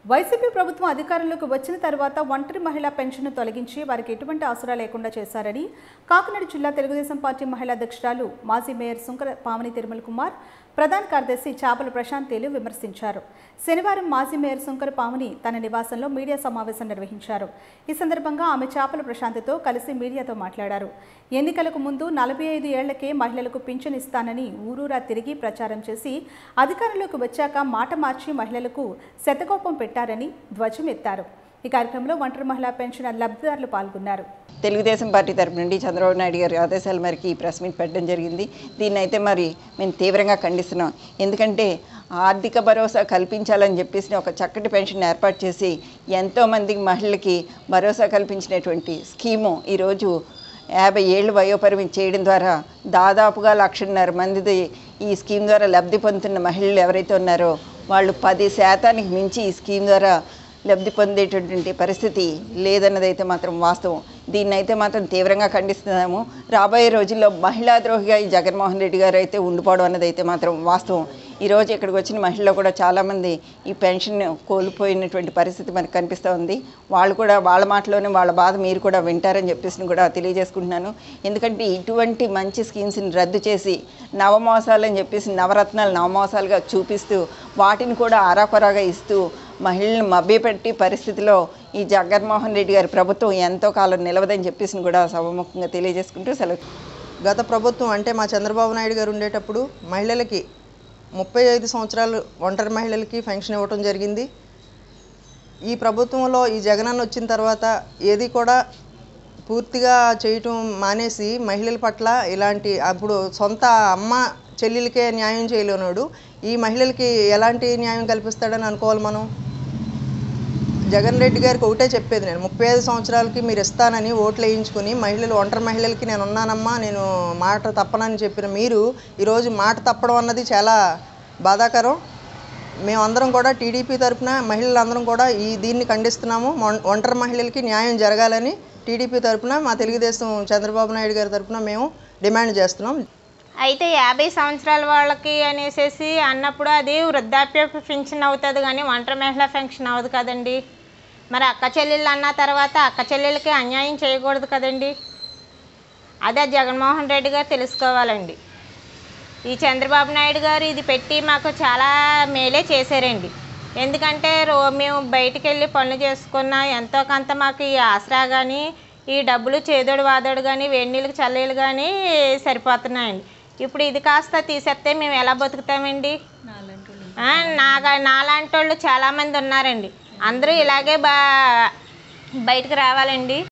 YCP ప్రభుత్వం అధికారంలోకి వచ్చిన తర్వాత ఒంటరి మహిళా పెన్షన్ను తొలగించి వారికి ఎటువంటి ఆసరా లేకుండా చేశారని కాకినాడ జిల్లా తెలుగుదేశం పార్టీ మహిళా అధ్యక్షురాలు మాజీ మేయర్ సుంకర పావని తిరుమల కుమార్ ప్రధాన కార్యదర్శి చాపల ప్రశాంత్ తేలు విమర్శించారు శనివారం మాజీ మేయర్ సుంకర పావని తన నివాసంలో మీడియా సమావేశం నిర్వహించారు ఈ సందర్భంగా ఆమె చాపల ప్రశాంత్తో కలిసి మీడియాతో మాట్లాడారు ఎన్నికలకు ముందు నలభై ఐదు ఏళ్లకే మహిళలకు పింఛన్ ఇస్తానని ఊరూరా తిరిగి ప్రచారం చేసి అధికారంలోకి వచ్చాక మాట మార్చి మహిళలకు శతకోపం పెట్టారని ధ్వజం ఎత్తారు ఈ కార్యక్రమంలో ఒంటరి మహిళా పెన్షన్ లబ్ధిదారులు పాల్గొన్నారు తెలుగుదేశం పార్టీ తరపు నుండి చంద్రబాబు నాయుడు గారి ఆదేశాల మేరకు ఈ ప్రెస్ మీట్ పెట్టడం జరిగింది దీన్ని అయితే మరి మేము తీవ్రంగా ఖండిస్తున్నాం ఎందుకంటే ఆర్థిక భరోసా కల్పించాలని చెప్పేసి ఒక చక్కటి పెన్షన్ ఏర్పాటు చేసి ఎంతోమంది మహిళలకి భరోసా కల్పించినటువంటి స్కీము ఈరోజు యాభై ఏళ్ళు వయోపరిమితి చేయడం ద్వారా దాదాపుగా లక్షన్నర మంది ఈ స్కీమ్ ద్వారా లబ్ధి పొందుతున్న మహిళలు ఎవరైతే ఉన్నారో వాళ్ళు పది శాతానికి మించి ఈ స్కీమ్ ద్వారా లబ్ధి పొందేటటువంటి పరిస్థితి లేదన్నదైతే మాత్రం వాస్తవం దీన్ని అయితే మాత్రం తీవ్రంగా ఖండిస్తున్నాము రాబోయే రోజుల్లో మహిళా ద్రోహిగా ఈ జగన్మోహన్ రెడ్డి గారు అయితే ఉండిపోవడం అన్నది అయితే మాత్రం వాస్తవం ఈరోజు ఇక్కడికి వచ్చిన మహిళలు కూడా చాలామంది ఈ పెన్షన్ కోల్పోయినటువంటి పరిస్థితి మనకు కనిపిస్తూ ఉంది వాళ్ళు కూడా వాళ్ళ మాటలోనే వాళ్ళ బాధ మీరు కూడా వింటారని చెప్పేసి కూడా తెలియజేసుకుంటున్నాను ఎందుకంటే ఇటువంటి మంచి స్కీమ్స్ని రద్దు చేసి నవమోసాలని చెప్పేసి నవరత్నాలు నవమోసాలుగా చూపిస్తూ వాటిని కూడా ఆరాకొరాగా ఇస్తూ మహిళలను మభ్యపెట్టి పరిస్థితిలో ఈ జగన్మోహన్ రెడ్డి గారి ప్రభుత్వం ఎంతో కాలం నిలవదని చెప్పేసి కూడా సభముఖంగా తెలియజేసుకుంటూ సెలవు గత ప్రభుత్వం అంటే మా చంద్రబాబు నాయుడు గారు ఉండేటప్పుడు మహిళలకి ముప్పై ఐదు సంవత్సరాలు ఒంటరి మహిళలకి పెన్షన్ ఇవ్వటం జరిగింది ఈ ప్రభుత్వంలో ఈ జగనన్న వచ్చిన తర్వాత ఏది కూడా పూర్తిగా చేయటం మానేసి మహిళల పట్ల ఇలాంటి అప్పుడు సొంత అమ్మ చెల్లెలకే న్యాయం చేయలేనాడు ఈ మహిళలకి ఎలాంటి న్యాయం కల్పిస్తాడని అనుకోవాలి మనం జగన్ రెడ్డి గారికి ఒకటే చెప్పేది నేను ముప్పై ఐదు సంవత్సరాలకి మీరు ఇస్తానని ఓట్లు వేయించుకుని మహిళలు ఒంటరి మహిళలకి నేను ఉన్నానమ్మా నేను మాట తప్పనని చెప్పిన మీరు ఈరోజు మాట తప్పడం అన్నది చాలా బాధాకరం మేమందరం కూడా టీడీపీ తరపున మహిళలందరం కూడా ఈ దీన్ని ఖండిస్తున్నాము మొం- ఒంటరి మహిళలకి న్యాయం జరగాలని టీడీపీ తరపున మా తెలుగుదేశం చంద్రబాబు నాయుడు గారి తరపున మేము డిమాండ్ చేస్తున్నాం అయితే యాభై సంవత్సరాల వాళ్ళకి అనేసి అన్నప్పుడు అది వృద్ధాప్య పెన్షన్ అవుతుంది కానీ ఒంటరి మహిళా పెన్షన్ అవ్వదు కదండి మరి అక్క చెల్లెళ్ళు అన్న తర్వాత అక్క చెల్లెళ్ళకి అన్యాయం చేయకూడదు కదండి అదే జగన్మోహన్ రెడ్డి గారు తెలుసుకోవాలండి ఈ చంద్రబాబు నాయుడు గారు ఇది పెట్టి మాకు చాలా మేలే చేశారండి ఎందుకంటే రో మేము బయటికి వెళ్ళి పనులు చేసుకున్న ఎంతో కొంత మాకు ఈ ఆసరా కానీ ఈ డబ్బులు చేదోడు వాదోడు కానీ వేడినీళ్ళకి చల్లీలు కానీ సరిపోతున్నాయండి ఇప్పుడు ఇది కాస్త తీసేస్తే మేము ఎలా బతుకుతామండి ఆ, నాగా నాలాంటి వాళ్ళు చాలామంది ఉన్నారండి అందరూ ఇలాగే బా బయటకు రావాలండి